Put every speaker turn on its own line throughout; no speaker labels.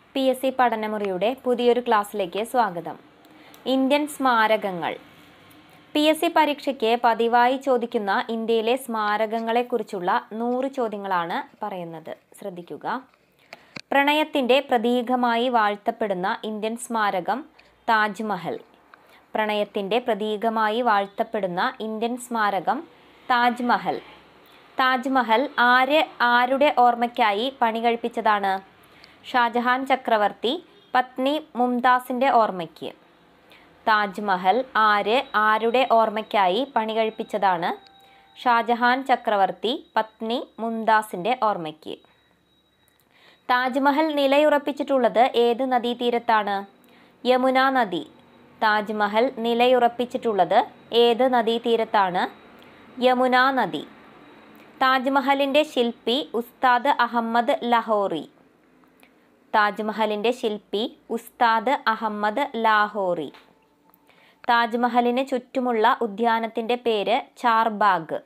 P S C പഠനമുറിയുടെ പുതിയൊരു ക്ലാസ്സിലേക്ക് സ്വാഗതം ഇന്ത്യൻ സ്മാരകങ്ങൾ പി എസ് സി പരീക്ഷയ്ക്ക് പതിവായി ചോദിക്കുന്ന ഇന്ത്യയിലെ സ്മാരകങ്ങളെക്കുറിച്ചുള്ള നൂറ് ചോദ്യങ്ങളാണ് പറയുന്നത് ശ്രദ്ധിക്കുക പ്രണയത്തിൻ്റെ പ്രതീകമായി വാഴ്ത്തപ്പെടുന്ന ഇന്ത്യൻ സ്മാരകം താജ്മഹൽ പ്രണയത്തിൻ്റെ പ്രതീകമായി വാഴ്ത്തപ്പെടുന്ന ഇന്ത്യൻ സ്മാരകം താജ്മഹൽ താജ്മഹൽ ആര് ആരുടെ ഓർമ്മയ്ക്കായി പണി കഴിപ്പിച്ചതാണ് ഷാജഹാൻ ചക്രവർത്തി പത്നി മുംതാസിൻ്റെ ഓർമ്മയ്ക്ക് താജ്മഹൽ ആര് ആരുടെ ഓർമ്മയ്ക്കായി പണി കഴിപ്പിച്ചതാണ് ഷാജഹാൻ ചക്രവർത്തി പത്നി മുംതാസിൻ്റെ ഓർമ്മയ്ക്ക് താജ്മഹൽ നിലയുറപ്പിച്ചിട്ടുള്ളത് ഏത് നദീതീരത്താണ് യമുന നദി താജ്മഹൽ നിലയുറപ്പിച്ചിട്ടുള്ളത് ഏത് നദീതീരത്താണ് യമുന നദി താജ്മഹലിൻ്റെ ശില്പി ഉസ്താദ് അഹമ്മദ് ലഹോറി താജ്മഹലിൻ്റെ ശില്പി ഉസ്താദ് അഹമ്മദ് ലാഹോറി താജ്മഹലിന് ചുറ്റുമുള്ള ഉദ്യാനത്തിൻ്റെ പേര് ചാർബാഗ്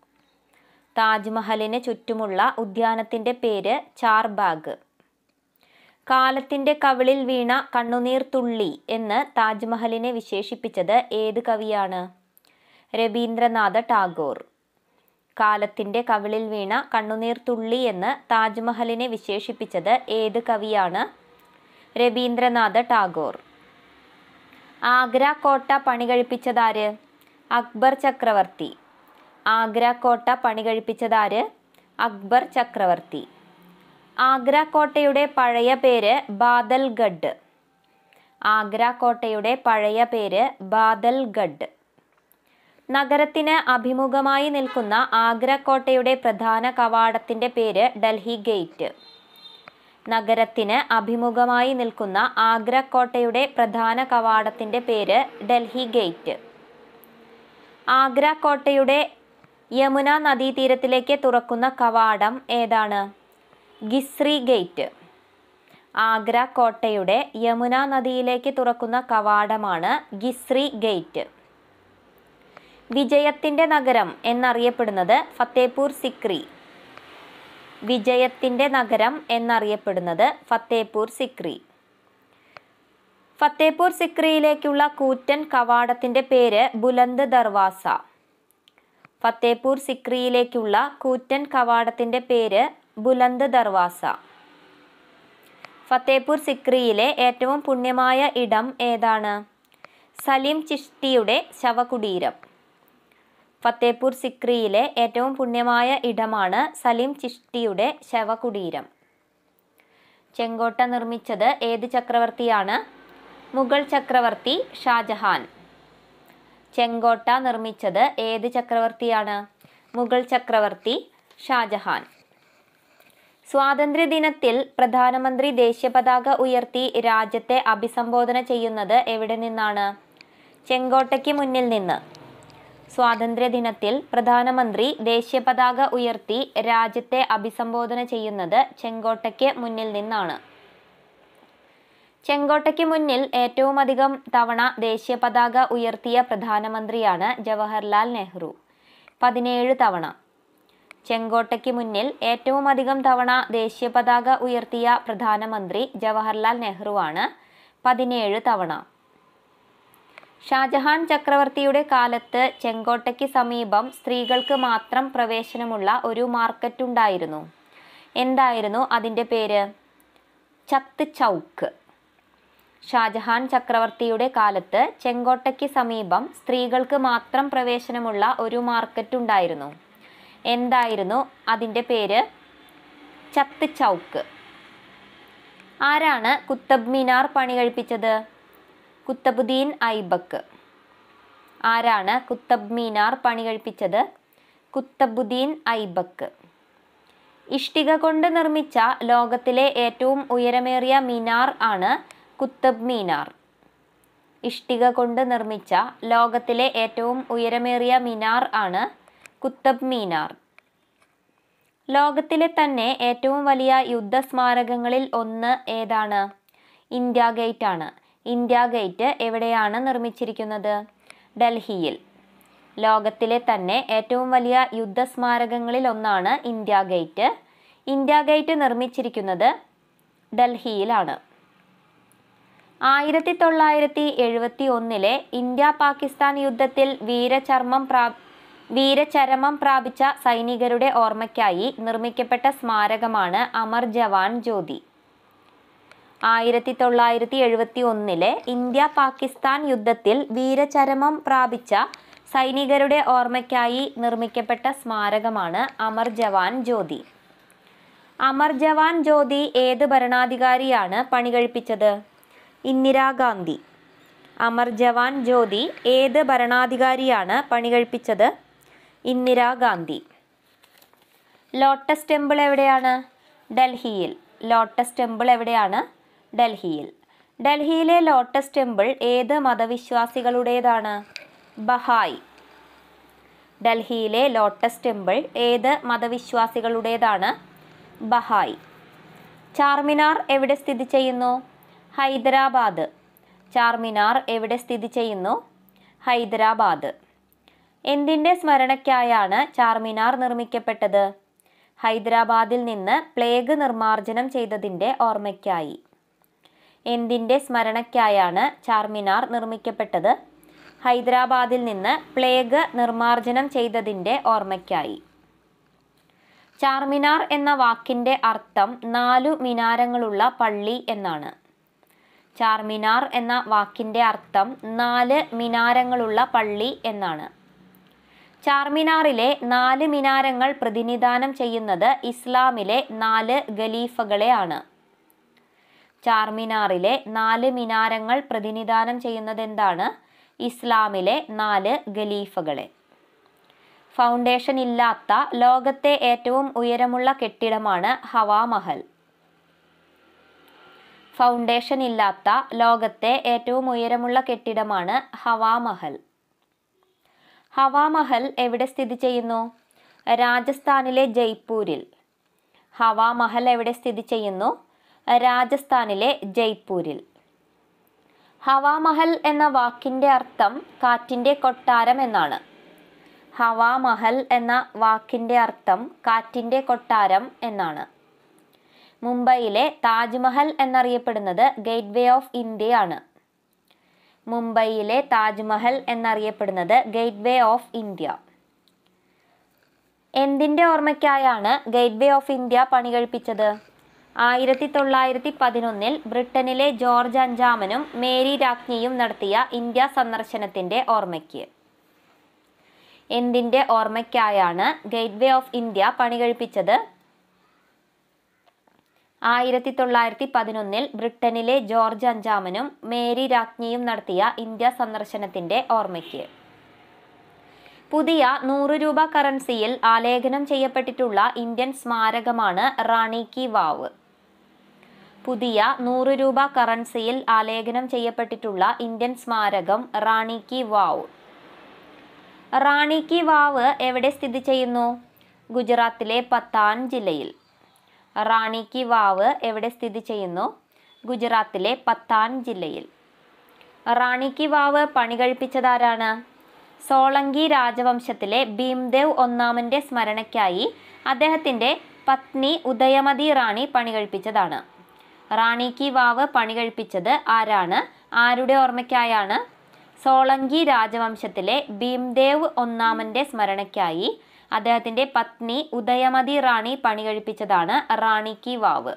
താജ്മഹലിന് ചുറ്റുമുള്ള ഉദ്യാനത്തിൻ്റെ പേര് ചാർബാഗ് കാലത്തിൻ്റെ കവിളിൽ വീണ കണ്ണുനീർ തുള്ളി എന്ന് താജ്മഹലിനെ വിശേഷിപ്പിച്ചത് ഏത് കവിയാണ് രവീന്ദ്രനാഥ ടാഗോർ കാലത്തിൻ്റെ കവിളിൽ വീണ കണ്ണുനീർ തുള്ളി എന്ന് താജ്മഹലിനെ വിശേഷിപ്പിച്ചത് ഏത് കവിയാണ് രവീന്ദ്രനാഥ ടാഗോർ ആഗ്ര കോട്ട പണി കഴിപ്പിച്ചതാര് അക്ബർ ചക്രവർത്തി ആഗ്ര കോട്ട പണി കഴിപ്പിച്ചതാര് അക്ബർ ചക്രവർത്തി ആഗ്ര കോട്ടയുടെ പഴയ പേര് ബാദൽഗഡ് ആഗ്ര കോട്ടയുടെ പഴയ പേര് ബാദൽഗഡ് നഗരത്തിന് അഭിമുഖമായി നിൽക്കുന്ന ആഗ്ര കോട്ടയുടെ പ്രധാന കവാടത്തിൻ്റെ പേര് ഡൽഹി ഗേറ്റ് നഗരത്തിന് അഭിമുഖമായി നിൽക്കുന്ന ആഗ്ര കോട്ടയുടെ പ്രധാന കവാടത്തിൻ്റെ പേര് ഡൽഹി ഗേറ്റ് ആഗ്ര കോട്ടയുടെ യമുന നദീതീരത്തിലേക്ക് തുറക്കുന്ന കവാടം ഏതാണ് ഗിസ്രി ഗേറ്റ് ആഗ്ര കോട്ടയുടെ യമുന നദിയിലേക്ക് തുറക്കുന്ന കവാടമാണ് ഗിസ്രി ഗേറ്റ് വിജയത്തിൻ്റെ നഗരം എന്നറിയപ്പെടുന്നത് ഫത്തേപൂർ സിക്രി വിജയത്തിൻ്റെ നഗരം എന്നറിയപ്പെടുന്നത് ഫത്തേപൂർ സിക്രി ഫത്തേപൂർ സിക്രിയിലേക്കുള്ള കൂറ്റൻ കവാടത്തിൻ്റെ പേര് ബുലന്ദ് ദർവാസ ഫത്തേപൂർ സിക്രിയിലേക്കുള്ള കൂറ്റൻ കവാടത്തിൻ്റെ പേര് ബുലന്ദ് ദർവാസ ഫത്തേപൂർ സിക്രിയിലെ ഏറ്റവും പുണ്യമായ ഇടം ഏതാണ് സലീം ചിഷ്ടിയുടെ ശവകുടീരം ഫത്തേപൂർ സിക്രിയിലെ ഏറ്റവും പുണ്യമായ ഇടമാണ് സലീം ചിഷ്ടിയുടെ ശവകുടീരം ചെങ്കോട്ട നിർമ്മിച്ചത് ഏത് ചക്രവർത്തിയാണ് മുഗൾ ചക്രവർത്തി ഷാജഹാൻ ചെങ്കോട്ട നിർമ്മിച്ചത് ഏത് ചക്രവർത്തിയാണ് മുഗൾ ചക്രവർത്തി ഷാജഹാൻ സ്വാതന്ത്ര്യദിനത്തിൽ പ്രധാനമന്ത്രി ദേശീയ പതാക ഉയർത്തി രാജ്യത്തെ അഭിസംബോധന ചെയ്യുന്നത് എവിടെ നിന്നാണ് ചെങ്കോട്ടയ്ക്ക് മുന്നിൽ നിന്ന് സ്വാതന്ത്ര്യദിനത്തിൽ പ്രധാനമന്ത്രി ദേശീയ പതാക ഉയർത്തി രാജ്യത്തെ അഭിസംബോധന ചെയ്യുന്നത് ചെങ്കോട്ടയ്ക്ക് മുന്നിൽ നിന്നാണ് ചെങ്കോട്ടയ്ക്ക് മുന്നിൽ ഏറ്റവും അധികം തവണ ദേശീയ പതാക ഉയർത്തിയ പ്രധാനമന്ത്രിയാണ് ജവഹർലാൽ നെഹ്റു പതിനേഴ് തവണ ചെങ്കോട്ടയ്ക്ക് മുന്നിൽ ഏറ്റവും അധികം തവണ ദേശീയ പതാക ഉയർത്തിയ പ്രധാനമന്ത്രി ജവഹർലാൽ നെഹ്റുവാണ് പതിനേഴ് തവണ ഷാജഹാൻ ചക്രവർത്തിയുടെ കാലത്ത് ചെങ്കോട്ടയ്ക്ക് സമീപം സ്ത്രീകൾക്ക് മാത്രം പ്രവേശനമുള്ള ഒരു മാർക്കറ്റ് ഉണ്ടായിരുന്നു എന്തായിരുന്നു അതിൻ്റെ പേര് ചത്ത് ചൗക്ക് ഷാജഹാൻ ചക്രവർത്തിയുടെ കാലത്ത് ചെങ്കോട്ടയ്ക്ക് സമീപം സ്ത്രീകൾക്ക് മാത്രം പ്രവേശനമുള്ള ഒരു മാർക്കറ്റ് ഉണ്ടായിരുന്നു എന്തായിരുന്നു അതിൻ്റെ പേര് ചത്ത് ചൗക്ക് ആരാണ് കുത്തബ് മിനാർ പണി കഴിപ്പിച്ചത് കുത്തബുദ്ദീൻ ഐബക്ക് ആരാണ് കുത്തബ് മീനാർ പണി കഴിപ്പിച്ചത് കുത്തബുദ്ദീൻ ഐബക്ക് ഇഷ്ടിക കൊണ്ട് നിർമ്മിച്ച ലോകത്തിലെ ഏറ്റവും ഉയരമേറിയ മിനാർ ആണ് കുത്തബ് മീനാർ ഇഷ്ടിക കൊണ്ട് നിർമ്മിച്ച ലോകത്തിലെ ഏറ്റവും ഉയരമേറിയ മിനാർ ആണ് കുത്തബ് മീനാർ ലോകത്തിലെ തന്നെ ഏറ്റവും വലിയ യുദ്ധസ്മാരകങ്ങളിൽ ഒന്ന് ഏതാണ് ഇന്ത്യ ഗേറ്റ് ആണ് ഇന്ത്യ ഗേറ്റ് എവിടെയാണ് നിർമ്മിച്ചിരിക്കുന്നത് ഡൽഹിയിൽ ലോകത്തിലെ തന്നെ ഏറ്റവും വലിയ യുദ്ധസ്മാരകങ്ങളിൽ ഒന്നാണ് ഇന്ത്യ ഗേറ്റ് ഇന്ത്യ ഗേറ്റ് നിർമ്മിച്ചിരിക്കുന്നത് ഡൽഹിയിലാണ് ആയിരത്തി തൊള്ളായിരത്തി എഴുപത്തി ഒന്നിലെ ഇന്ത്യ പാകിസ്ഥാൻ യുദ്ധത്തിൽ വീരചർമ്മം പ്രാ വീരചരമം പ്രാപിച്ച സൈനികരുടെ ഓർമ്മയ്ക്കായി നിർമ്മിക്കപ്പെട്ട സ്മാരകമാണ് അമർ ജവാൻ ജ്യോതി ആയിരത്തി തൊള്ളായിരത്തി എഴുപത്തി ഒന്നിലെ ഇന്ത്യ പാകിസ്ഥാൻ യുദ്ധത്തിൽ വീരചരമം പ്രാപിച്ച സൈനികരുടെ ഓർമ്മയ്ക്കായി നിർമ്മിക്കപ്പെട്ട സ്മാരകമാണ് അമർ ജവാൻ ജ്യോതി അമർ ജവാൻ ജ്യോതി ഏത് ഭരണാധികാരിയാണ് പണികഴിപ്പിച്ചത് ഇന്ദിരാഗാന്ധി അമർ ജവാൻ ജ്യോതി ഏത് ഭരണാധികാരിയാണ് പണികഴിപ്പിച്ചത് ഇന്ദിരാഗാന്ധി ലോട്ടസ് ടെമ്പിൾ എവിടെയാണ് ഡൽഹിയിൽ ലോട്ടസ് ടെമ്പിൾ എവിടെയാണ് ഡൽഹിയിൽ ഡൽഹിയിലെ ലോട്ടസ് ടെമ്പിൾ ഏത് മതവിശ്വാസികളുടേതാണ് ബഹായ് ഡൽഹിയിലെ ലോട്ടസ് ടെമ്പിൾ ഏത് മതവിശ്വാസികളുടേതാണ് ബഹായ് ചാർമിനാർ എവിടെ സ്ഥിതി ചെയ്യുന്നു ഹൈദരാബാദ് ചാർമിനാർ എവിടെ സ്ഥിതി ചെയ്യുന്നു ഹൈദരാബാദ് എന്തിൻ്റെ സ്മരണയ്ക്കായാണ് ചാർമിനാർ നിർമ്മിക്കപ്പെട്ടത് ഹൈദരാബാദിൽ നിന്ന് പ്ലേഗ് നിർമ്മാർജ്ജനം ചെയ്തതിൻ്റെ ഓർമ്മയ്ക്കായി എന്തിൻ്റെ സ്മരണയ്ക്കായാണ് ചാർമിനാർ നിർമ്മിക്കപ്പെട്ടത് ഹൈദരാബാദിൽ നിന്ന് പ്ലേഗ് നിർമ്മാർജ്ജനം ചെയ്തതിൻ്റെ ഓർമ്മയ്ക്കായി ചാർമിനാർ എന്ന വാക്കിൻ്റെ അർത്ഥം നാലു മിനാരങ്ങളുള്ള പള്ളി എന്നാണ് ചാർമിനാർ എന്ന വാക്കിൻ്റെ അർത്ഥം നാല് മിനാരങ്ങളുള്ള പള്ളി എന്നാണ് ചാർമിനാറിലെ നാല് മിനാരങ്ങൾ പ്രതിനിധാനം ചെയ്യുന്നത് ഇസ്ലാമിലെ നാല് ഖലീഫകളെയാണ് ചാർമിനാറിലെ നാല് മിനാരങ്ങൾ പ്രതിനിധാനം ചെയ്യുന്നത് എന്താണ് ഇസ്ലാമിലെ നാല് ഖലീഫകളെ ഫൗണ്ടേഷൻ ഇല്ലാത്ത ലോകത്തെ ഏറ്റവും ഉയരമുള്ള കെട്ടിടമാണ് ഹവാമഹൽ ഫൗണ്ടേഷൻ ഇല്ലാത്ത ലോകത്തെ ഏറ്റവും ഉയരമുള്ള കെട്ടിടമാണ് ഹവാമഹൽ ഹവാമഹൽ എവിടെ സ്ഥിതി ചെയ്യുന്നു രാജസ്ഥാനിലെ ജയ്പൂരിൽ ഹവാമഹൽ എവിടെ സ്ഥിതി ചെയ്യുന്നു രാജസ്ഥാനിലെ ജയ്പൂരിൽ ഹവാമഹൽ എന്ന വാക്കിൻ്റെ അർത്ഥം കാറ്റിൻ്റെ കൊട്ടാരം എന്നാണ് ഹവാമഹൽ എന്ന വാക്കിൻ്റെ അർത്ഥം കാറ്റിൻ്റെ കൊട്ടാരം എന്നാണ് മുംബൈയിലെ താജ്മഹൽ എന്നറിയപ്പെടുന്നത് ഗേറ്റ് വേ ഓഫ് ഇന്ത്യ ആണ് മുംബൈയിലെ താജ്മഹൽ എന്നറിയപ്പെടുന്നത് ഗേറ്റ് വേ ഓഫ് ഇന്ത്യ എന്തിൻ്റെ ഓർമ്മയ്ക്കായാണ് ഗേറ്റ് വേ ഓഫ് ഇന്ത്യ പണികഴിപ്പിച്ചത് ആയിരത്തി തൊള്ളായിരത്തി പതിനൊന്നിൽ ബ്രിട്ടനിലെ ജോർജ് അഞ്ചാമനും മേരി രാജ്ഞിയും നടത്തിയ ഇന്ത്യ സന്ദർശനത്തിൻ്റെ ഓർമ്മയ്ക്ക് എന്തിൻ്റെ ഓർമ്മയ്ക്കായാണ് ഗേറ്റ് വേ ഓഫ് ഇന്ത്യ പണികഴിപ്പിച്ചത് ആയിരത്തി തൊള്ളായിരത്തി പതിനൊന്നിൽ ബ്രിട്ടനിലെ ജോർജ് അഞ്ചാമനും മേരി രാജ്ഞിയും നടത്തിയ ഇന്ത്യ സന്ദർശനത്തിൻ്റെ ഓർമ്മയ്ക്ക് പുതിയ നൂറ് രൂപ കറൻസിയിൽ ആലേഖനം ചെയ്യപ്പെട്ടിട്ടുള്ള ഇന്ത്യൻ സ്മാരകമാണ് റാണി കി വാവ് പുതിയ നൂറ് രൂപ കറൻസിയിൽ ആലേഖനം ചെയ്യപ്പെട്ടിട്ടുള്ള ഇന്ത്യൻ സ്മാരകം റാണി കി വാവ് റാണി കി വാവ് എവിടെ സ്ഥിതി ചെയ്യുന്നു ഗുജറാത്തിലെ പത്താൻ ജില്ലയിൽ റാണി കി വാവ് എവിടെ സ്ഥിതി ചെയ്യുന്നു ഗുജറാത്തിലെ പത്താൻ ജില്ലയിൽ റാണി കി വാവ് പണികഴിപ്പിച്ചതാരാണ് സോളങ്കി രാജവംശത്തിലെ ഭീംദേവ് ഒന്നാമൻ്റെ സ്മരണയ്ക്കായി അദ്ദേഹത്തിൻ്റെ പത്നി ഉദയമതി റാണി പണികഴിപ്പിച്ചതാണ് റാണി കി വാവ് പണികഴിപ്പിച്ചത് ആരാണ് ആരുടെ ഓർമ്മയ്ക്കായാണ് സോളങ്കി രാജവംശത്തിലെ ഭീംദേവ് ഒന്നാമൻ്റെ സ്മരണയ്ക്കായി അദ്ദേഹത്തിൻ്റെ പത്നി ഉദയമതി റാണി പണികഴിപ്പിച്ചതാണ് Rani ki Vav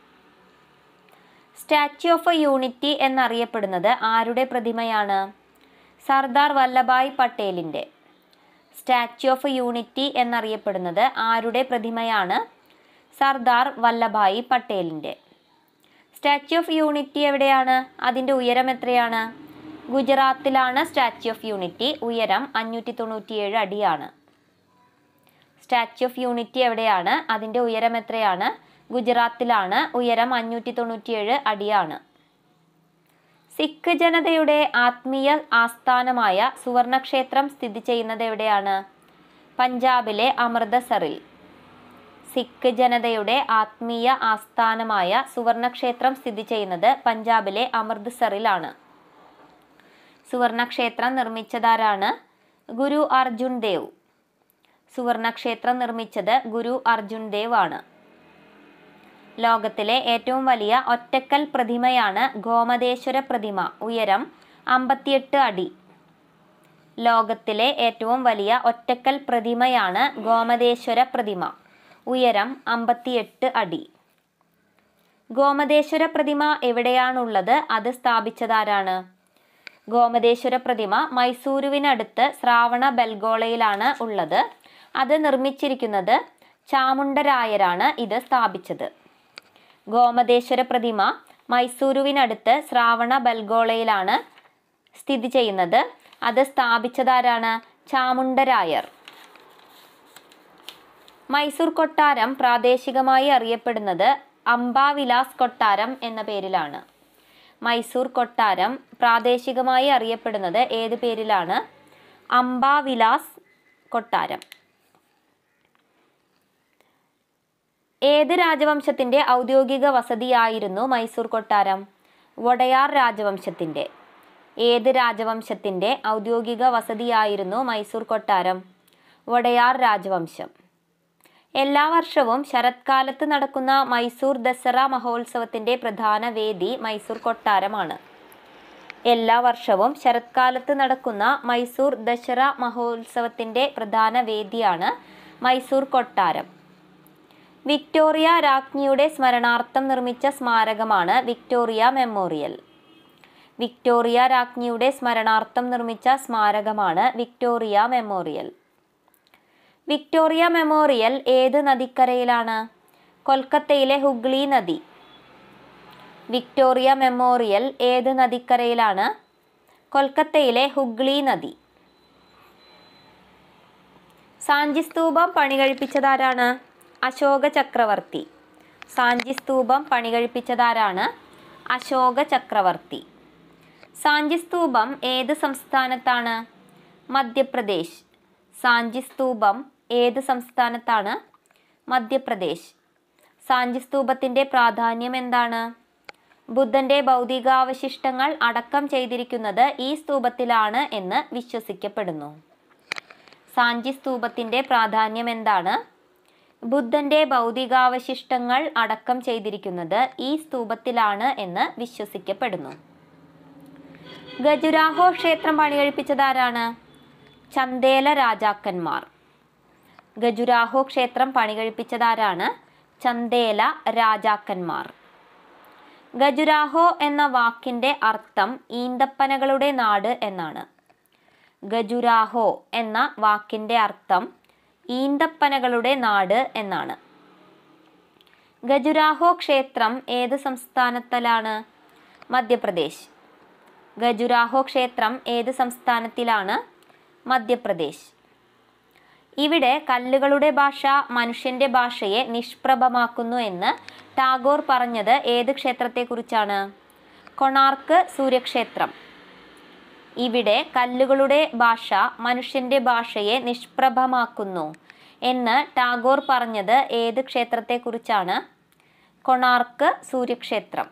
Statue of Unity എന്നറിയപ്പെടുന്നത് ആരുടെ പ്രതിമയാണ് സർദാർ വല്ലഭായ് പട്ടേലിൻ്റെ സ്റ്റാച്യു ഓഫ് യൂണിറ്റി എന്നറിയപ്പെടുന്നത് ആരുടെ പ്രതിമയാണ് സർദാർ വല്ലഭായ് പട്ടേലിൻ്റെ സ്റ്റാച്യു ഓഫ് യൂണിറ്റി എവിടെയാണ് അതിൻ്റെ ഉയരം എത്രയാണ് ഗുജറാത്തിലാണ് സ്റ്റാച്യു ഓഫ് യൂണിറ്റി ഉയരം അഞ്ഞൂറ്റി തൊണ്ണൂറ്റിയേഴ് അടിയാണ് സ്റ്റാച്യു ഓഫ് യൂണിറ്റി എവിടെയാണ് അതിൻ്റെ ഉയരം എത്രയാണ് ഗുജറാത്തിലാണ് ഉയരം അഞ്ഞൂറ്റി തൊണ്ണൂറ്റിയേഴ് അടിയാണ് സിഖ് ജനതയുടെ ആത്മീയ ആസ്ഥാനമായ സുവർണക്ഷേത്രം സ്ഥിതി ചെയ്യുന്നത് എവിടെയാണ് പഞ്ചാബിലെ അമൃതസറിൽ സിഖ് ജനതയുടെ ആത്മീയ ആസ്ഥാനമായ സുവർണക്ഷേത്രം സ്ഥിതി ചെയ്യുന്നത് പഞ്ചാബിലെ അമൃത്സറിലാണ് സുവർണക്ഷേത്രം നിർമ്മിച്ചതാരാണ് ഗുരു അർജുൻ ദേവ് സുവർണക്ഷേത്രം നിർമ്മിച്ചത് ഗുരു അർജുൻ ദേവ് ആണ് ലോകത്തിലെ ഏറ്റവും വലിയ ഒറ്റക്കൽ പ്രതിമയാണ് ഗോമതേശ്വര പ്രതിമ ഉയരം അമ്പത്തിയെട്ട് അടി ലോകത്തിലെ ഏറ്റവും വലിയ ഒറ്റക്കൽ പ്രതിമയാണ് ഗോമതേശ്വര പ്രതിമ ഉയരം അമ്പത്തിയെട്ട് അടി ഗോമതേശ്വര പ്രതിമ എവിടെയാണുള്ളത് അത് സ്ഥാപിച്ചതാരാണ് ഗോമതേശ്വര പ്രതിമ മൈസൂരുവിനടുത്ത് ശ്രാവണ ബെൽഗോളയിലാണ് ഉള്ളത് അത് നിർമ്മിച്ചിരിക്കുന്നത് ചാമുണ്ടരായരാണ് ഇത് സ്ഥാപിച്ചത് ഗോമതേശ്വര പ്രതിമ മൈസൂരുവിനടുത്ത് ശ്രാവണ ബൽഗോളയിലാണ് സ്ഥിതി ചെയ്യുന്നത് അത് സ്ഥാപിച്ചതാരാണ് ചാമുണ്ടരായർ മൈസൂർ കൊട്ടാരം പ്രാദേശികമായി അറിയപ്പെടുന്നത് അംബാവിലാസ് കൊട്ടാരം എന്ന പേരിലാണ് മൈസൂർ കൊട്ടാരം പ്രാദേശികമായി അറിയപ്പെടുന്നത് ഏത് പേരിലാണ് അംബാവിലാസ് കൊട്ടാരം ഏത് രാജവംശത്തിന്റെ ഔദ്യോഗിക വസതിയായിരുന്നു മൈസൂർ കൊട്ടാരം വൊഡയാർ രാജവംശത്തിന്റെ ഏത് രാജവംശത്തിന്റെ ഔദ്യോഗിക വസതിയായിരുന്നു മൈസൂർ കൊട്ടാരം വൊഡയാർ രാജവംശം എല്ലാ വർഷവും ശരത്കാലത്ത് നടക്കുന്ന മൈസൂർ ദസറ മഹോത്സവത്തിന്റെ പ്രധാന വേദി മൈസൂർ കൊട്ടാരമാണ് എല്ലാ വർഷവും ശരത്കാലത്ത് നടക്കുന്ന മൈസൂർ ദസറ മഹോത്സവത്തിന്റെ പ്രധാന വേദിയാണ് മൈസൂർ കൊട്ടാരം വിക്ടോറിയ രാജ്ഞിയുടെ സ്മരണാർത്ഥം നിർമ്മിച്ച സ്മാരകമാണ് വിക്ടോറിയ മെമ്മോറിയൽ വിക്ടോറിയ രാജ്ഞിയുടെ സ്മരണാർത്ഥം നിർമ്മിച്ച സ്മാരകമാണ് വിക്ടോറിയ മെമ്മോറിയൽ വിക്ടോറിയ മെമ്മോറിയൽ ഏത് നദിക്കരയിലാണ് കൊൽക്കത്തയിലെ ഹുഗ്ലി നദി വിക്ടോറിയ മെമ്മോറിയൽ ഏത് നദിക്കരയിലാണ് കൊൽക്കത്തയിലെ ഹുഗ്ലി നദി സാഞ്ചി സ്തൂപം പണികഴിപ്പിച്ചതാരാണ് അശോക ചക്രവർത്തി സാഞ്ചി സ്തൂപം പണികഴിപ്പിച്ചതാരാണ് അശോക ചക്രവർത്തി സാഞ്ചി സ്തൂപം ഏത് സംസ്ഥാനത്താണ് മധ്യപ്രദേശ് സാഞ്ചി സ്തൂപം ഏത് സംസ്ഥാനത്താണ് മധ്യപ്രദേശ് സാഞ്ചി സ്തൂപത്തിൻ്റെ പ്രാധാന്യം എന്താണ് ബുദ്ധന്റെ ഭൗതികാവശിഷ്ടങ്ങൾ അടക്കം ചെയ്തിരിക്കുന്നത് ഈ സ്തൂപത്തിലാണ് എന്ന് വിശ്വസിക്കപ്പെടുന്നു സാഞ്ചി സ്തൂപത്തിന്റെ പ്രാധാന്യം എന്താണ് ബുദ്ധന്റെ ഭൗതികാവശിഷ്ടങ്ങൾ അടക്കം ചെയ്തിരിക്കുന്നത് ഈ സ്തൂപത്തിലാണ് എന്ന് വിശ്വസിക്കപ്പെടുന്നു ഗജുരാഹോ ക്ഷേത്രം പണികഴിപ്പിച്ചതാരാണ് ചന്ദേല രാജാക്കന്മാർ ഗജുരാഹോ ക്ഷേത്രം പണികഴിപ്പിച്ചതാരാണ് ചന്ദേല രാജാക്കന്മാർ ഗജുരാഹോ എന്ന വാക്കിന്റെ അർത്ഥം ഈന്തപ്പനകളുടെ നാട് എന്നാണ് ഗജുരാഹോ എന്ന വാക്കിന്റെ അർത്ഥം ഈന്തപ്പനകളുടെ നാട് എന്നാണ് ഗജുരാഹോ ക്ഷേത്രം ഏത് സംസ്ഥാനത്തിലാണ് മധ്യപ്രദേശ് ഗജുരാഹോ ക്ഷേത്രം ഏത് സംസ്ഥാനത്തിലാണ് മധ്യപ്രദേശ് ഇവിടെ കല്ലുകളുടെ ഭാഷ മനുഷ്യന്റെ ഭാഷയെ നിഷ്പ്രഭമാക്കുന്നു എന്ന് ടാഗോർ പറഞ്ഞത് ഏത് ക്ഷേത്രത്തെക്കുറിച്ചാണ് കൊണാർക്ക് സൂര്യക്ഷേത്രം ഇവിടെ കല്ലുകളുടെ ഭാഷ മനുഷ്യന്റെ ഭാഷയെ നിഷ്പ്രഭമാക്കുന്നു എന്ന് ടാഗോർ പറഞ്ഞത് ഏത് ക്ഷേത്രത്തെക്കുറിച്ചാണ് കൊണാർക്ക് സൂര്യക്ഷേത്രം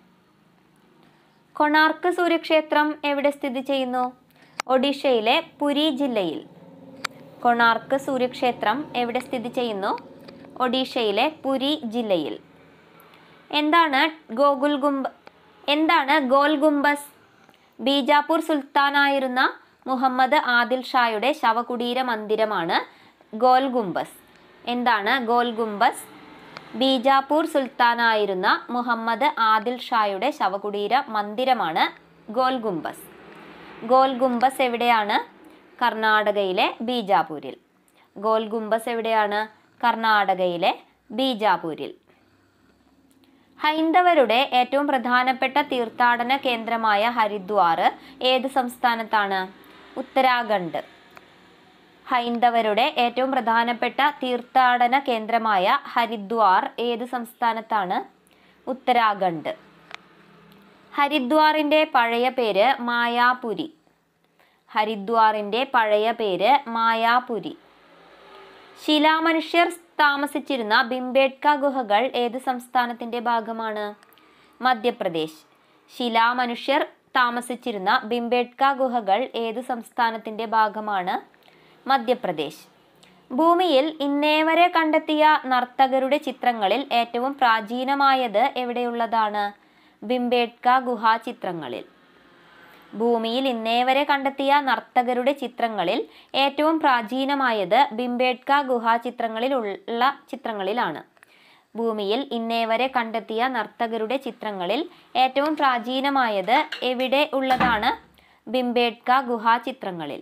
കൊണാർക്ക് സൂര്യക്ഷേത്രം എവിടെ സ്ഥിതി ചെയ്യുന്നു ഒഡീഷയിലെ പുരി ജില്ലയിൽ കൊണാർക്ക് സൂര്യക്ഷേത്രം എവിടെ സ്ഥിതി ചെയ്യുന്നു ഒഡീഷയിലെ പുരി ജില്ലയിൽ എന്താണ് ഗോകുൽ ഗുംബ എന്താണ് ഗോൽ ഗുംബസ് ബീജാപ്പൂർ സുൽത്താനായിരുന്ന മുഹമ്മദ് ആദിൽ ഷായുടെ ശവകുടീര മന്ദിരമാണ് ഗോൽ ഗുംബസ് എന്താണ് ഗോൽ ഗുംബസ് ബീജാപ്പൂർ സുൽത്താനായിരുന്ന മുഹമ്മദ് ആദിൽ ഷായുടെ ശവകുടീര മന്ദിരമാണ് ഗോൽ ഗുംബസ് ഗോൽ ഗുംബസ് എവിടെയാണ് കർണാടകയിലെ ബീജാപൂരിൽ ഗോൽ ഗുംബസ് എവിടെയാണ് കർണാടകയിലെ ബീജാപൂരിൽ ഹൈന്ദവരുടെ ഏറ്റവും പ്രധാനപ്പെട്ട തീർത്ഥാടന കേന്ദ്രമായ ഹരിദ്വാർ ഏത് സംസ്ഥാനത്താണ് ഉത്തരാഖണ്ഡ് ഹൈന്ദവരുടെ ഏറ്റവും പ്രധാനപ്പെട്ട തീർത്ഥാടന കേന്ദ്രമായ ഹരിദ്വാർ ഏത് സംസ്ഥാനത്താണ് ഉത്തരാഖണ്ഡ് ഹരിദ്വാറിൻ്റെ പഴയ പേര് മായാപുരി ഹരിദ്വാറിൻ്റെ പഴയ പേര് മായാപുരി ശിലാമനുഷ്യർ താമസിച്ചിരുന്ന ബിംബേഡ്ക ഗുഹകൾ ഏത് സംസ്ഥാനത്തിന്റെ ഭാഗമാണ് മധ്യപ്രദേശ് ശിലാമനുഷ്യർ താമസിച്ചിരുന്ന ബിംബേഡ്ക ഗുഹകൾ ഏത് സംസ്ഥാനത്തിന്റെ ഭാഗമാണ് മധ്യപ്രദേശ് ഭൂമിയിൽ ഇന്നേവരെ കണ്ടെത്തിയ നർത്തകരുടെ ചിത്രങ്ങളിൽ ഏറ്റവും പ്രാചീനമായത് എവിടെയുള്ളതാണ് ബിംബേഡ്ക ഗുഹാ ചിത്രങ്ങളിൽ ഭൂമിയിൽ ഇന്നേവരെ കണ്ടെത്തിയ നർത്തകരുടെ ചിത്രങ്ങളിൽ ഏറ്റവും പ്രാചീനമായത് ബിംബേഡ്ക ഗുഹാ ചിത്രങ്ങളിൽ ഉള്ള ചിത്രങ്ങളിലാണ് ഭൂമിയിൽ ഇന്നേവരെ കണ്ടെത്തിയ നർത്തകരുടെ ചിത്രങ്ങളിൽ ഏറ്റവും പ്രാചീനമായത് എവിടെ ഉള്ളതാണ് ബിംബേഡ്ക ഗുഹാ ചിത്രങ്ങളിൽ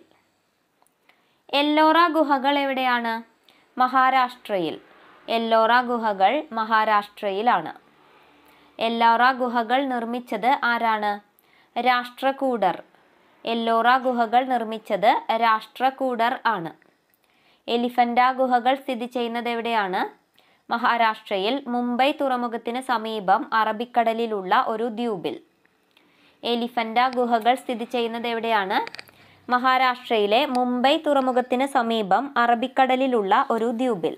എല്ലോറ ഗുഹകൾ എവിടെയാണ് മഹാരാഷ്ട്രയിൽ എല്ലോറ ഗുഹകൾ മഹാരാഷ്ട്രയിലാണ് എല്ലോറ ഗുഹകൾ നിർമ്മിച്ചത് ആരാണ് രാഷ്ട്രകൂടർ എല്ലോറ ഗുഹകൾ നിർമ്മിച്ചത് രാഷ്ട്രകൂടർ ആണ് എലിഫന്റ ഗുഹകൾ സ്ഥിതി ചെയ്യുന്നത് എവിടെയാണ് മഹാരാഷ്ട്രയിൽ മുംബൈ തുറമുഖത്തിന് സമീപം അറബിക്കടലിലുള്ള ഒരു ദ്വീപിൽ എലിഫന്റ ഗുഹകൾ സ്ഥിതി ചെയ്യുന്നത് എവിടെയാണ് മഹാരാഷ്ട്രയിലെ മുംബൈ തുറമുഖത്തിന് സമീപം അറബിക്കടലിലുള്ള ഒരു ദ്വീപിൽ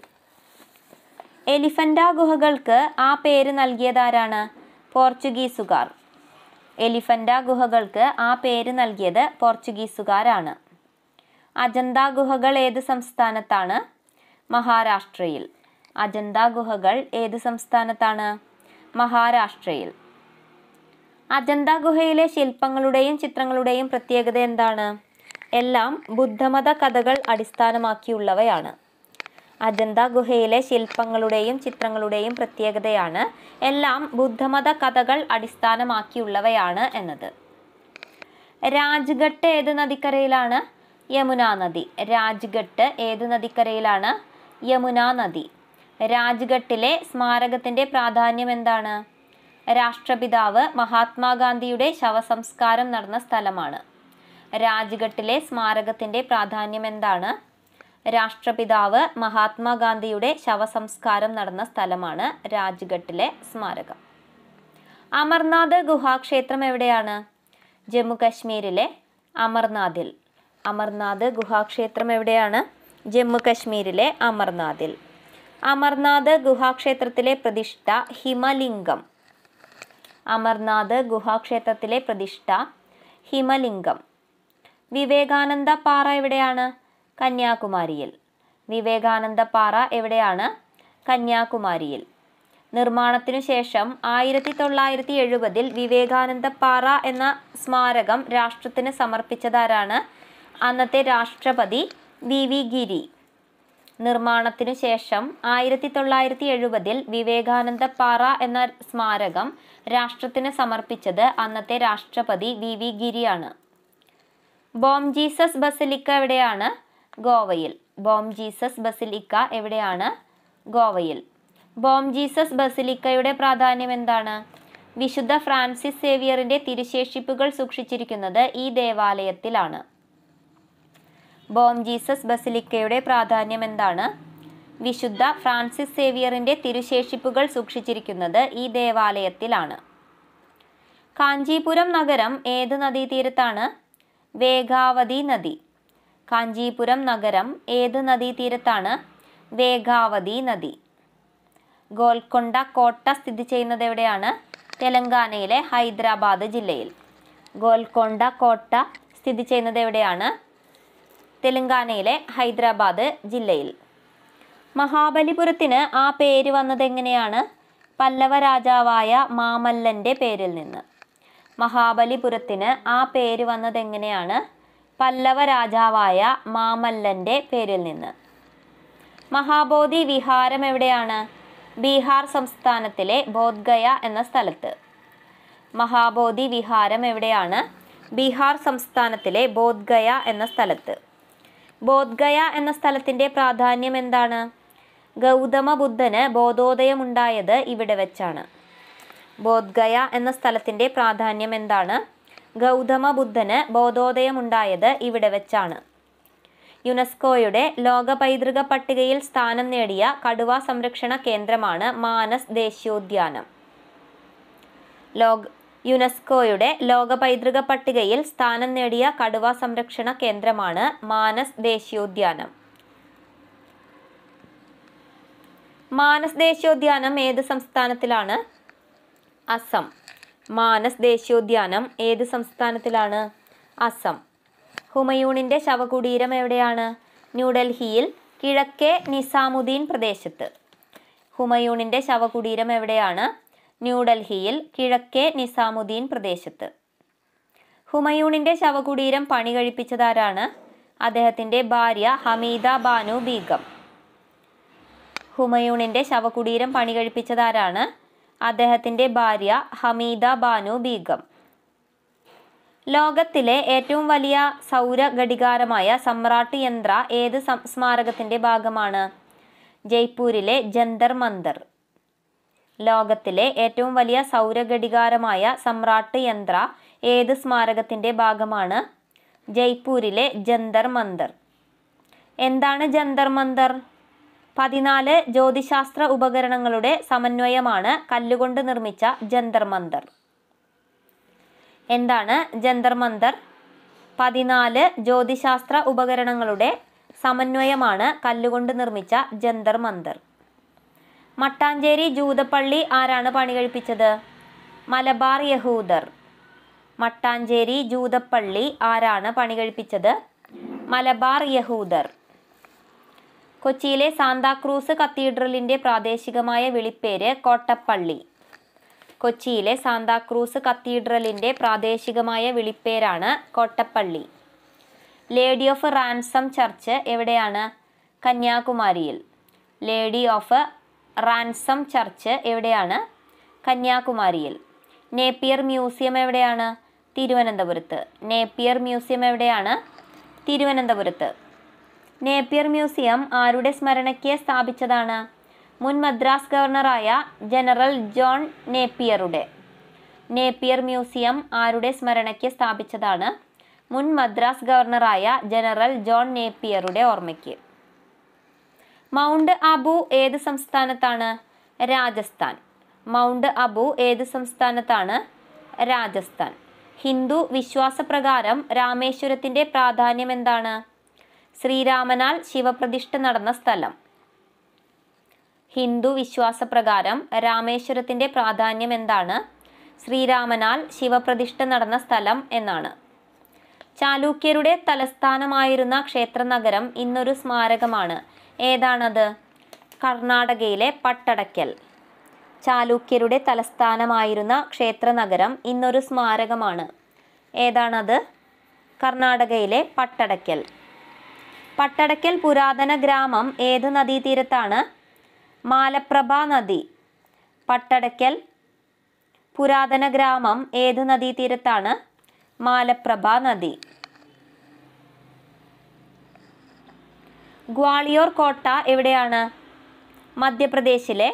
എലിഫന്റ ഗുഹകൾക്ക് ആ പേര് നൽകിയതാരാണ് പോർച്ചുഗീസുകാർ എലിഫന്റ ഗുഹകൾക്ക് ആ പേര് നൽകിയത് പോർച്ചുഗീസുകാരാണ് അജന്ത ഗുഹകൾ ഏത് സംസ്ഥാനത്താണ് മഹാരാഷ്ട്രയിൽ അജന്ത ഗുഹകൾ ഏത് സംസ്ഥാനത്താണ് മഹാരാഷ്ട്രയിൽ അജന്ത ഗുഹയിലെ ശില്പങ്ങളുടെയും ചിത്രങ്ങളുടെയും പ്രത്യേകത എന്താണ് എല്ലാം ബുദ്ധമത കഥകൾ അടിസ്ഥാനമാക്കിയുള്ളവയാണ് അജന്ത ഗുഹയിലെ ശില്പങ്ങളുടെയും ചിത്രങ്ങളുടെയും പ്രത്യേകതയാണ് എല്ലാം ബുദ്ധമത കഥകൾ അടിസ്ഥാനമാക്കിയുള്ളവയാണ് എന്നത് രാജ്ഘട്ട് ഏത് നദിക്കരയിലാണ് യമുന നദി രാജ്ഘട്ട് ഏത് നദിക്കരയിലാണ് യമുന നദി രാജ്ഘട്ടിലെ സ്മാരകത്തിന്റെ പ്രാധാന്യം എന്താണ് രാഷ്ട്രപിതാവ് മഹാത്മാഗാന്ധിയുടെ ശവസംസ്കാരം നടന്ന സ്ഥലമാണ് രാജ്ഘട്ടിലെ സ്മാരകത്തിന്റെ പ്രാധാന്യം എന്താണ് രാഷ്ട്രപിതാവ് മഹാത്മാഗാന്ധിയുടെ ശവസംസ്കാരം നടന്ന സ്ഥലമാണ് രാജ്ഘട്ടിലെ സ്മാരകം അമർനാഥ് ഗുഹാക്ഷേത്രം എവിടെയാണ് ജമ്മു കശ്മീരിലെ അമർനാഥിൽ അമർനാഥ് ഗുഹാക്ഷേത്രം എവിടെയാണ് ജമ്മു കശ്മീരിലെ അമർനാഥിൽ അമർനാഥ് ഗുഹാക്ഷേത്രത്തിലെ പ്രതിഷ്ഠ ഹിമലിംഗം അമർനാഥ് ഗുഹാക്ഷേത്രത്തിലെ പ്രതിഷ്ഠ ഹിമലിംഗം വിവേകാനന്ദ പാറ എവിടെയാണ് കന്യാകുമാരിയിൽ വിവേകാനന്ദ പാറ എവിടെയാണ് കന്യാകുമാരിയിൽ നിർമ്മാണത്തിനു ശേഷം ആയിരത്തി തൊള്ളായിരത്തി എഴുപതിൽ വിവേകാനന്ദ പാറ എന്ന സ്മാരകം രാഷ്ട്രത്തിന് സമർപ്പിച്ചതാരാണ് അന്നത്തെ രാഷ്ട്രപതി വി വി ഗിരി നിർമ്മാണത്തിനു ശേഷം ആയിരത്തി തൊള്ളായിരത്തി എഴുപതിൽ വിവേകാനന്ദ പാറ എന്ന സ്മാരകം രാഷ്ട്രത്തിന് സമർപ്പിച്ചത് അന്നത്തെ രാഷ്ട്രപതി വി വി ഗിരിയാണ് ബോം ജീസസ് ബസിലിക്ക എവിടെയാണ് ഗോവയിൽ ബോം ജീസസ് ബസിലിക്ക എവിടെയാണ് ഗോവയിൽ ബോം ജീസസ് ബസിലിക്കയുടെ പ്രാധാന്യം എന്താണ് വിശുദ്ധ ഫ്രാൻസിസ് സേവിയറിന്റെ തിരുശേഷിപ്പുകൾ സൂക്ഷിച്ചിരിക്കുന്നത് ഈ ദേവാലയത്തിലാണ് ബോം ജീസസ് ബസിലിക്കയുടെ പ്രാധാന്യം എന്താണ് വിശുദ്ധ ഫ്രാൻസിസ് സേവിയറിന്റെ തിരുശേഷിപ്പുകൾ സൂക്ഷിച്ചിരിക്കുന്നത് ഈ ദേവാലയത്തിലാണ് കാഞ്ചീപുരം നഗരം ഏത് നദീതീരത്താണ് വേഗാവതി നദി കാഞ്ചീപുരം നഗരം ഏത് നദീതീരത്താണ് വേഗാവതി നദി ഗോൽക്കൊണ്ട കോട്ട സ്ഥിതി ചെയ്യുന്നത് എവിടെയാണ് തെലങ്കാനയിലെ ഹൈദരാബാദ് ജില്ലയിൽ ഗോൽക്കൊണ്ട കോട്ട സ്ഥിതി ചെയ്യുന്നത് എവിടെയാണ് തെലങ്കാനയിലെ ഹൈദരാബാദ് ജില്ലയിൽ മഹാബലിപുരത്തിന് ആ പേര് വന്നത് എങ്ങനെയാണ് പല്ലവ രാജാവായ മാമല്ലന്റെ പേരിൽ നിന്ന് മഹാബലിപുരത്തിന് ആ പേര് വന്നത് എങ്ങനെയാണ് പല്ലവ രാജാവായ മാമല്ലന്റെ പേരിൽ നിന്ന് മഹാബോധി വിഹാരം എവിടെയാണ് ബീഹാർ സംസ്ഥാനത്തിലെ ബോധ്ഗയ എന്ന സ്ഥലത്ത് മഹാബോധി വിഹാരം എവിടെയാണ് ബീഹാർ സംസ്ഥാനത്തിലെ ബോധ്ഗയ എന്ന സ്ഥലത്ത് ബോധ്ഗയ എന്ന സ്ഥലത്തിന്റെ പ്രാധാന്യം എന്താണ് ഗൗതമ ബുദ്ധന് ബോധോദയമുണ്ടായത് ഇവിടെ വെച്ചാണ് ബോധ്ഗയ എന്ന സ്ഥലത്തിന്റെ പ്രാധാന്യം എന്താണ് ഗൗതമ ബുദ്ധന് ബോധോദയമുണ്ടായത് ഇവിടെ വെച്ചാണ് യുനെസ്കോയുടെ ലോക പൈതൃക പട്ടികയിൽ സ്ഥാനം നേടിയ കടുവ സംരക്ഷണ കേന്ദ്രമാണ് മാനസ് ദേശീയോദ്യാനം ലോക യുനെസ്കോയുടെ ലോക പൈതൃക പട്ടികയിൽ സ്ഥാനം നേടിയ കടുവ സംരക്ഷണ കേന്ദ്രമാണ് മാനസ് ദേശീയോദ്യാനം മാനസ് ദേശീയോദ്യാനം ഏത് സംസ്ഥാനത്തിലാണ് അസം മാനസ് ദേശീയോദ്യാനം ഏത് സംസ്ഥാനത്തിലാണ് അസം ഹുമയൂണിന്റെ ശവകുടീരം എവിടെയാണ് ന്യൂഡൽഹിയിൽ കിഴക്കേ നിസാമുദ്ദീൻ പ്രദേശത്ത് ഹുമയൂണിൻ്റെ ശവകുടീരം എവിടെയാണ് ന്യൂഡൽഹിയിൽ കിഴക്കേ നിസാമുദ്ദീൻ പ്രദേശത്ത് ഹുമയൂണിൻ്റെ ശവകുടീരം പണി കഴിപ്പിച്ചതാരാണ് അദ്ദേഹത്തിൻ്റെ ഭാര്യ ഹമീദ ബാനു ബീഗം ഹുമയൂണിൻ്റെ ശവകുടീരം പണി കഴിപ്പിച്ചതാരാണ് അദ്ദേഹത്തിൻ്റെ ഭാര്യ ഹമീദ ബാനു ബീഗം ലോകത്തിലെ ഏറ്റവും വലിയ സൗര ഘടികാരമായ സമ്രാട്ട് യന്ത്ര ഏത് സം- സ്മാരകത്തിന്റെ ഭാഗമാണ് ജയ്പൂരിലെ ജന്തർ മന്ദർ ലോകത്തിലെ ഏറ്റവും വലിയ സൗര ഘടികാരമായ സമ്രാട്ട് യന്ത്ര ഏത് സ്മാരകത്തിന്റെ ഭാഗമാണ് ജയ്പൂരിലെ ജന്തർ മന്ദർ എന്താണ് ജന്തർ മന്ദർ പതിനാല് ജ്യോതിശാസ്ത്ര ഉപകരണങ്ങളുടെ സമന്വയമാണ് കല്ലുകൊണ്ട് നിർമ്മിച്ച ജന്തർ മന്ദർ എന്താണ് ജന്തർ മന്ദർ പതിനാല് ജ്യോതിശാസ്ത്ര ഉപകരണങ്ങളുടെ സമന്വയമാണ് കല്ലുകൊണ്ട് നിർമ്മിച്ച ജന്തർ മന്ദർ മട്ടാഞ്ചേരി ജൂതപ്പള്ളി ആരാണ് പണി കഴിപ്പിച്ചത് മലബാർ യഹൂദർ മട്ടാഞ്ചേരി ജൂതപ്പള്ളി ആരാണ് പണി കഴിപ്പിച്ചത് മലബാർ യഹൂദർ കൊച്ചിയിലെ സാന്താക്രൂസ് കത്തീഡ്രലിന്റെ പ്രാദേശികമായ വിളിപ്പേര് കോട്ടപ്പള്ളി കൊച്ചിയിലെ സാന്താക്രൂസ് കത്തീഡ്രലിന്റെ പ്രാദേശികമായ വിളിപ്പേരാണ് Kottappally Lady of Ransom Church എവിടെയാണ് കന്യാകുമാരിയിൽ ലേഡി ഓഫ് റാൻസം ചർച്ച് എവിടെയാണ് കന്യാകുമാരിയിൽ നേപ്പിയർ മ്യൂസിയം എവിടെയാണ് തിരുവനന്തപുരത്ത് നേപ്പിയർ മ്യൂസിയം എവിടെയാണ് തിരുവനന്തപുരത്ത് നേപ്പിയർ മ്യൂസിയം ആരുടെ സ്മരണയ്ക്ക് സ്ഥാപിച്ചതാണ് മുൻ മദ്രാസ് ഗവർണറായ ജനറൽ ജോൺ നേപ്പിയറുടെ നേപ്പിയർ മ്യൂസിയം ആരുടെ സ്മരണയ്ക്ക് സ്ഥാപിച്ചതാണ് മുൻ മദ്രാസ് ഗവർണറായ ജനറൽ ജോൺ നേപ്പിയറുടെ ഓർമ്മയ്ക്ക് മൗണ്ട് അബു ഏത് സംസ്ഥാനത്താണ് രാജസ്ഥാൻ മൗണ്ട് അബു ഏത് സംസ്ഥാനത്താണ് രാജസ്ഥാൻ ഹിന്ദു വിശ്വാസപ്രകാരം രാമേശ്വരത്തിന്റെ പ്രാധാന്യം എന്താണ് ശ്രീരാമനാൽ ശിവപ്രതിഷ്ഠ നടന്ന സ്ഥലം ഹിന്ദു വിശ്വാസപ്രകാരം രാമേശ്വരത്തിന്റെ പ്രാധാന്യം എന്താണ് ശ്രീരാമനാൽ ശിവപ്രതിഷ്ഠ നടന്ന സ്ഥലം എന്നാണ് ചാലൂക്യരുടെ തലസ്ഥാനമായിരുന്ന ക്ഷേത്ര നഗരം ഇന്നൊരു സ്മാരകമാണ് ഏതാണത് കർണാടകയിലെ പട്ടടക്കൽ ചാലൂക്യരുടെ തലസ്ഥാനമായിരുന്ന ക്ഷേത്ര നഗരം ഇന്നൊരു സ്മാരകമാണ് ഏതാണത് കർണാടകയിലെ പട്ടടക്കൽ പട്ടടക്കൽ പുരാതന ഗ്രാമം ഏത് നദീതീരത്താണ് മാലപ്രഭ നദി പട്ടടക്കൽ പുരാതന ഗ്രാമം ഏത് നദീതീരത്താണ് മാലപ്രഭ നദി ഗ്വാളിയോർ കോട്ട എവിടെയാണ് മധ്യപ്രദേശിലെ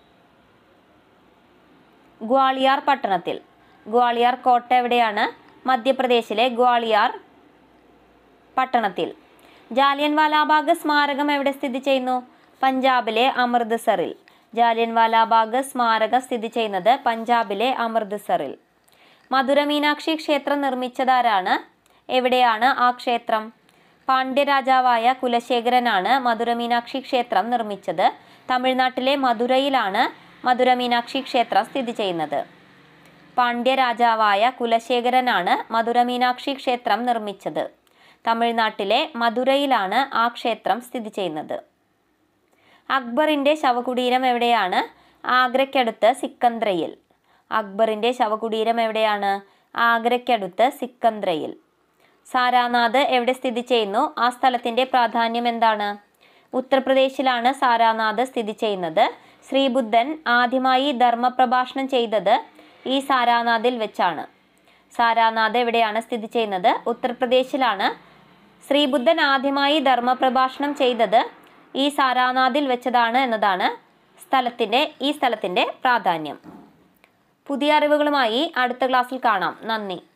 ഗ്വാളിയാർ പട്ടണത്തിൽ ഗ്വാളിയാർ കോട്ട എവിടെയാണ് മധ്യപ്രദേശിലെ ഗ്വാളിയാർ പട്ടണത്തിൽ ജാലിയൻ വാലാബാഗ് സ്മാരകം എവിടെ സ്ഥിതി ചെയ്യുന്നു പഞ്ചാബിലെ അമൃത്സറിൽ ജാലിയൻ വാലാബാഗ് സ്മാരകം സ്ഥിതി ചെയ്യുന്നത് പഞ്ചാബിലെ അമൃത്സറിൽ മധുര മീനാക്ഷി ക്ഷേത്രം നിർമ്മിച്ചതാരാണ് എവിടെയാണ് ആ ക്ഷേത്രം പാണ്ഡ്യരാജാവായ കുലശേഖരനാണ് മധുര മീനാക്ഷി ക്ഷേത്രം നിർമ്മിച്ചത് തമിഴ്നാട്ടിലെ മധുരയിലാണ് മധുര മീനാക്ഷി ക്ഷേത്രം സ്ഥിതി ചെയ്യുന്നത് പാണ്ഡ്യരാജാവായ കുലശേഖരനാണ് മധുര മീനാക്ഷി ക്ഷേത്രം നിർമ്മിച്ചത് തമിഴ്നാട്ടിലെ മധുരയിലാണ് ആ ക്ഷേത്രം സ്ഥിതി ചെയ്യുന്നത് അക്ബറിന്റെ ശവകുടീരം എവിടെയാണ് ആഗ്രയ്ക്കടുത്ത് സിക്കന്ദ്രയിൽ അക്ബറിന്റെ ശവകുടീരം എവിടെയാണ് ആഗ്രയ്ക്കടുത്ത് സിക്കന്ദ്രയിൽ സാരാനാഥ് എവിടെ സ്ഥിതി ചെയ്യുന്നു ആ സ്ഥലത്തിന്റെ പ്രാധാന്യം എന്താണ് ഉത്തർപ്രദേശിലാണ് സാരാനാഥ് സ്ഥിതി ചെയ്യുന്നത് ശ്രീബുദ്ധൻ ആദ്യമായി ധർമ്മപ്രഭാഷണം ചെയ്തത് ഈ സാരാനാഥിൽ വെച്ചാണ് സാരാനാഥ് എവിടെയാണ് സ്ഥിതി ചെയ്യുന്നത് ഉത്തർപ്രദേശിലാണ് ശ്രീബുദ്ധൻ ആദ്യമായി ധർമ്മപ്രഭാഷണം ചെയ്തത് ഈ സാരാനാഥിൽ വെച്ചതാണ് എന്നതാണ് സ്ഥലത്തിൻ്റെ ഈ സ്ഥലത്തിൻ്റെ പ്രാധാന്യം പുതിയ അറിവുകളുമായി അടുത്ത ക്ലാസ്സിൽ കാണാം നന്ദി